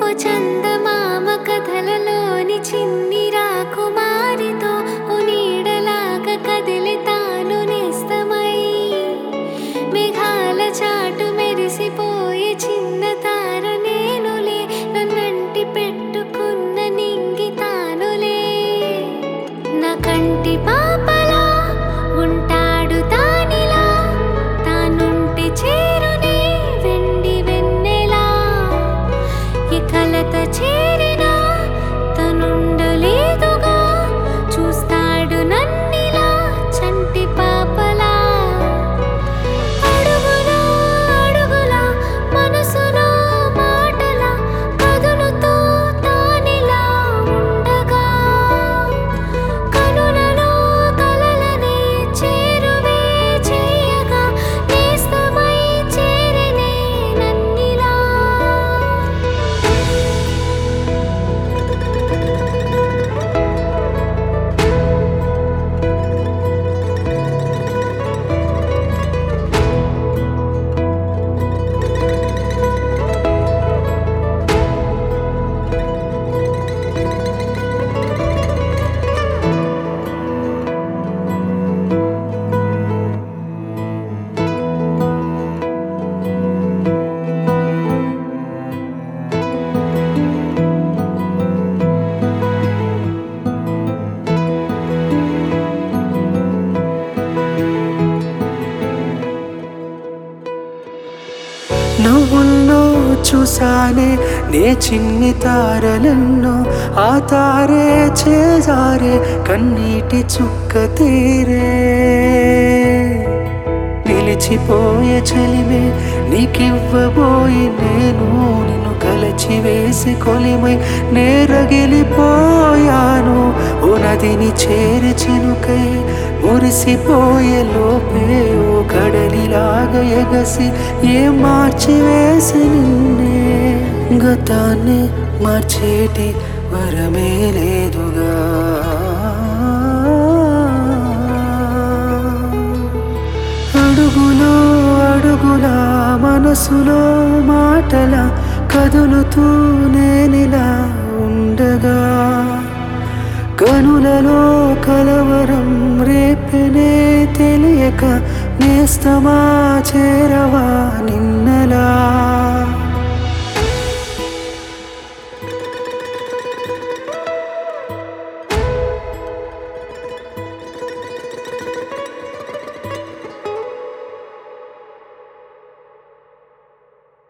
ఓ చందమామ కథలలోని చిన్ని రాకుమారితో ఓ నీడలాగా కదిలి తాను నేస్తమై మేఘాల చాటు మెరిసిపోయే చిన్న తార నేనులే నన్నంటి పెట్టుకున్న నింగి తానులే నా కంటి పాపలా ఉంటాడు తానిలా తానుంటే చేరునే వెండి వెన్నెలా ఈ కలత చేరినా తనుండలేదుగా చూస్తాడు నన్నిలా చంటి పాపలా అడుగులా అడుగులా మనసులో మాటలా కదులుతూ తానిలా ఉండగా కనులలో కలలనే చేరువే చేయగా నేస్తమై చేరనే నన్నిలా నువ్వున్నో చూసానే నే చిన్ని తారలెన్నో ఆ తారే చేజారే కన్నీటి చుక్క తీరే నిలిచిపోయే చలిమే నీకివ్వబోయి నేను నిన్ను కలచి వేసి కొలిమై నేరగిలిపోయాను ఓ నదిని చేరి చినుకై మురిసిపోయే లోపే ఓ కడలిలాగా ఎగసి ఏ మార్చి వేసి నిన్నే గతాన్ని మార్చేటి వరమే లేదుగా అడుగులో అడుగులా మనసులో మాటల కదులుతూ నేనిలా ఉండగా కనులలో కలవరం రేపెనే తెలియక నేస్తమా చేరవా నిన్ను